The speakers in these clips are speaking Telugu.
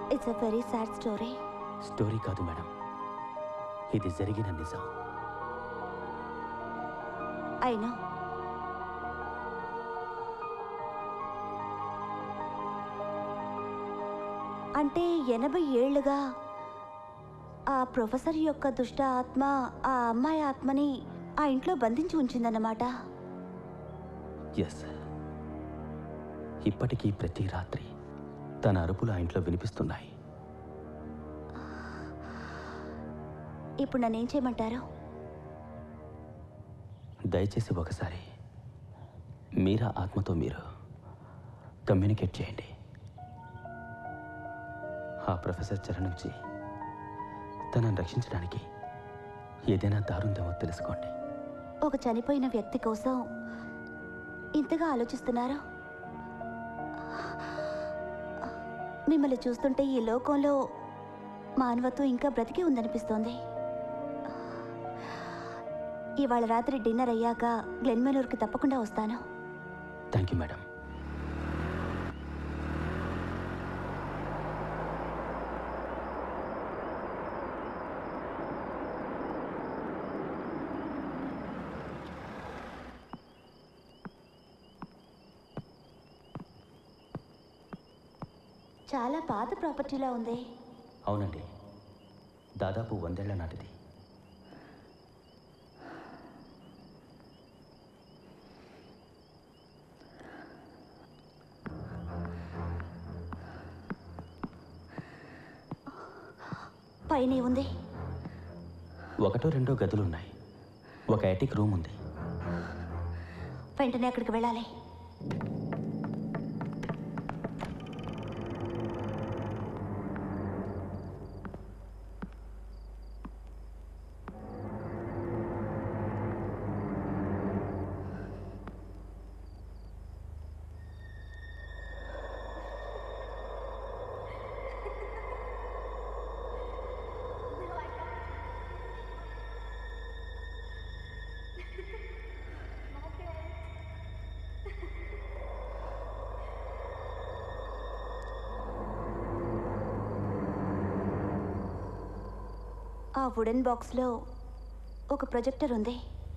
It's a very sad story story కాదు మేడం ఇది జరిగిన నిజం ఐ నో అంటే ఎనభై ఏళ్లుగా ఆ ప్రొఫెసర్ యొక్క దుష్ట ఆత్మ ఆ అమ్మాయి ఆత్మని ఆ ఇంట్లో బంధించి ఉంచిందన్నమాట ఎస్ ఇప్పటికీ ప్రతి రాత్రి తన అరుపులు ఆ ఇంట్లో వినిపిస్తున్నాయి ఇప్పుడు నన్ను ఏం చేయమంటారు దయచేసి ఒకసారి మీరా ఆత్మతో మీరు కమ్యూనికేట్ చేయండి ఆ ప్రొఫెసర్ చెర నుంచి తనను రక్షించడానికి ఏదైనా దారుందేమో తెలుసుకోండి ఒక చనిపోయిన వ్యక్తి కోసం ఇంతగా ఆలోచిస్తున్నారు మిమ్మల్ని చూస్తుంటే ఈ లోకంలో మానవత్వం ఇంకా బ్రతికి ఉందనిపిస్తోంది ఇవాళ రాత్రి డిన్నర్ అయ్యాక గ్లెన్మెనూర్కి తప్పకుండా వస్తాను థ్యాంక్ యూ మేడం చాలా పాత ప్రాపర్టీలా ఉంది అవునండి దాదాపు వందేళ్ల నాటిది పైన ఉంది ఒకటో రెండో గదులు ఉన్నాయి ఒక అటిక్ రూమ్ ఉంది వెంటనే అక్కడికి వెళ్ళాలి ఆ వుడెన్ బాక్స్లో ఒక ప్రొజెక్టర్ ఉంది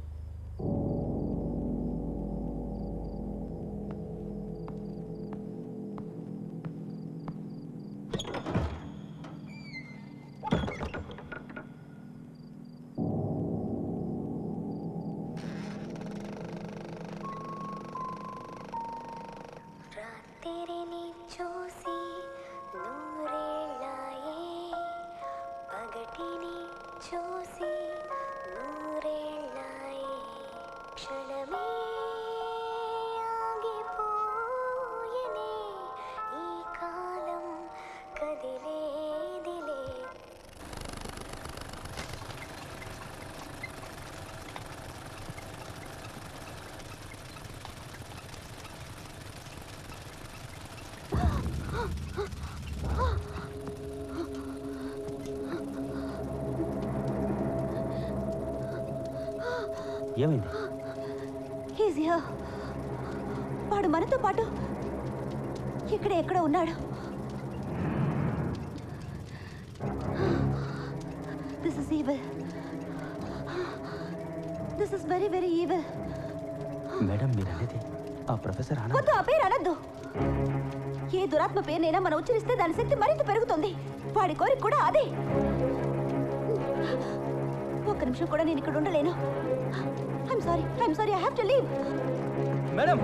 రాత్రిని చూసి నూరేళ్ళాయే పగటిని చూసి నూరేళ్ళాయే క్షణమే ఆగిపోయనే ఈ కాలం కదిలేదిలే ఏమైంది He's here. వాడు మనతో పాటు ఇక్కడ ఎక్కడ ఉన్నాడు this is evil this is very very evil madam మీరు అనేది ఆ ప్రొఫెసర్ ఆనంద్ వద్దు ఆ పేరు అనద్దు ఏ దురాత్మ పేరునైనా మనం ఉచ్చరిస్తే దాని శక్తి మరింత పెరుగుతుంది వాడి కోరిక కూడా అదే ఒక్క నిమిషం కూడా నేను ఇక్కడ ఉండలేను I'm sorry I'm sorry I have to leave madam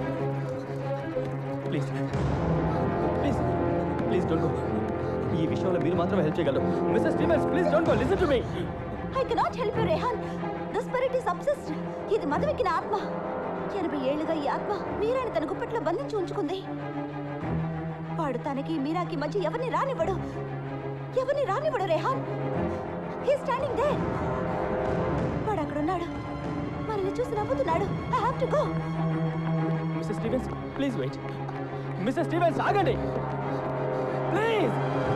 please please please don't go ఈ విషయంలో మీరు మాత్రమే హెల్ప్ చేయగలరు mister Stevens please don't go listen to me I cannot help you Rehan the spirit is obsessed ఇది మదవెక్కిన ఆత్మ ఎనభై ఏళ్లుగా ఈ ఆత్మ మీరాని తన గుప్పెట్లో బంధించి ఉంచుకుంది వాడు తనకి మీరాకి మధ్య ఎవరిని రానివ్వడు ఎవరిని రానివ్వడు రేహాన్ హీ స్టాండింగ్ దే వాడు అక్కడ ఉన్నాడు మనల్ని చూసి నవ్వుతున్నాడు I have to go mister Stevens please wait mister Stevens ఆగండి ప్లీజ్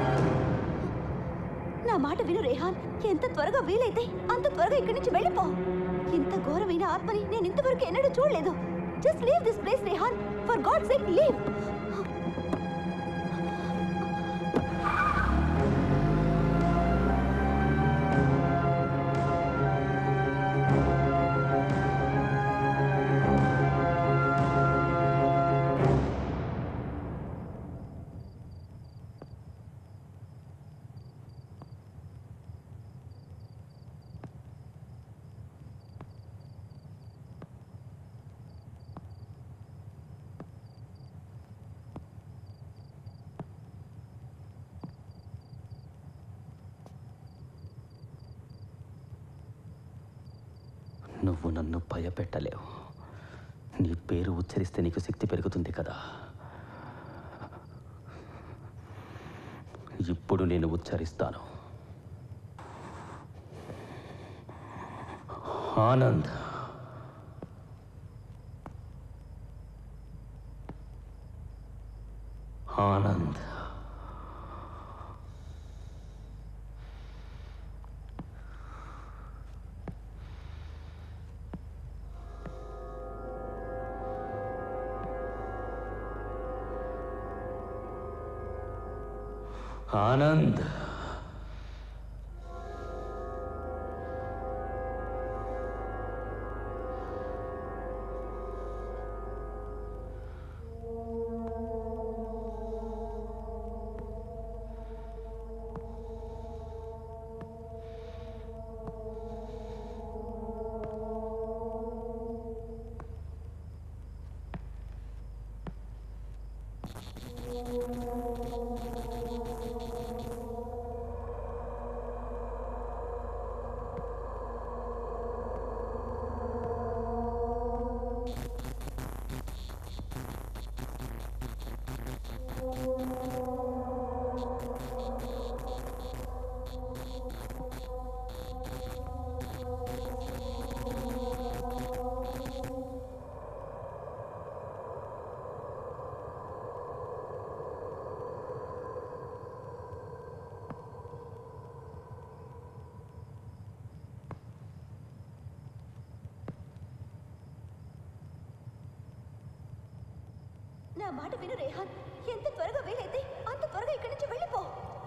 నా మాట విను రేహాన్ ఎంత త్వరగా వీలైతే అంత త్వరగా ఇక్కడి నుంచి వెళ్ళిపో ఇంత ఘోరమైన ఆత్మని నేను ఇంతవరకు ఎన్నడూ చూడలేదు just leave this place Rehan for God sake leave నువ్వు నన్ను భయపెట్టలేవు నీ పేరు ఉచ్చరిస్తే నీకు శక్తి పెరుగుతుంది కదా ఇప్పుడు నేను ఉచ్చరిస్తాను ఆనంద్ ఆనంద్ ఆనంద్ నా మాట విను రేహాన్ ఎంత త్వరగా వీలైతే అంత త్వరగా ఇక్కడి నుంచి వెళ్ళిపో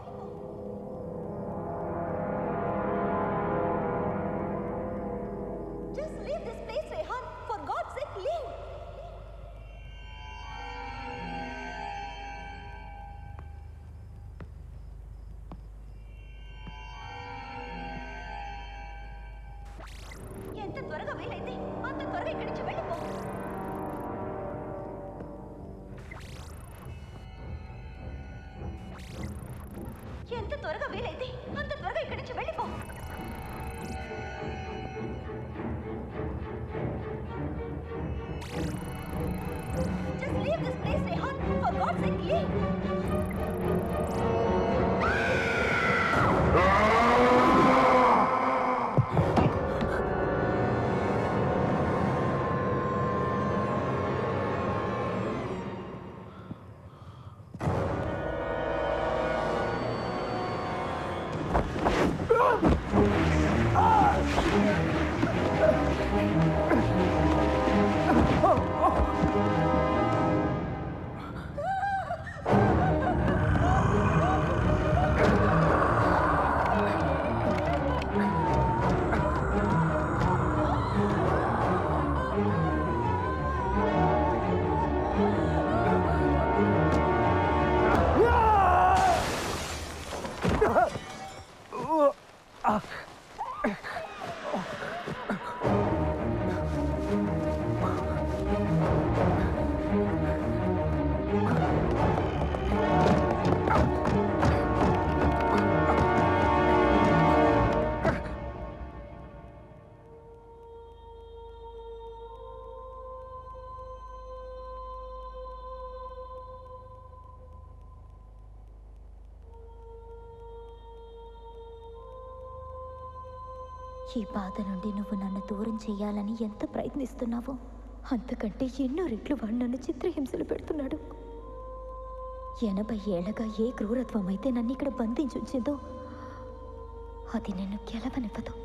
Just leave this place, Rehan. For God's sake, leave. ఎంత త్వరగా వీలైతే అంత త్వరగా ఇక్కడి నుంచి వెళ్ళిపో ఎంత త్వరగా వీలైతే అంత త్వరగా ఇక్కడి నుంచి వెళ్ళిపో Just leave this place, Rehan. For God's sake, leave. ఈ బాధ నుండి నువ్వు నన్ను దూరం చేయాలని ఎంత ప్రయత్నిస్తున్నావో అంతకంటే ఎన్నో రెట్లు వాడు నన్ను చిత్రహింసలు పెడుతున్నాడు ఎనభై ఏళ్లగా ఏ క్రూరత్వం అయితే నన్ను ఇక్కడ బంధించుంచిందో అది నిన్ను గెలవనివ్వదు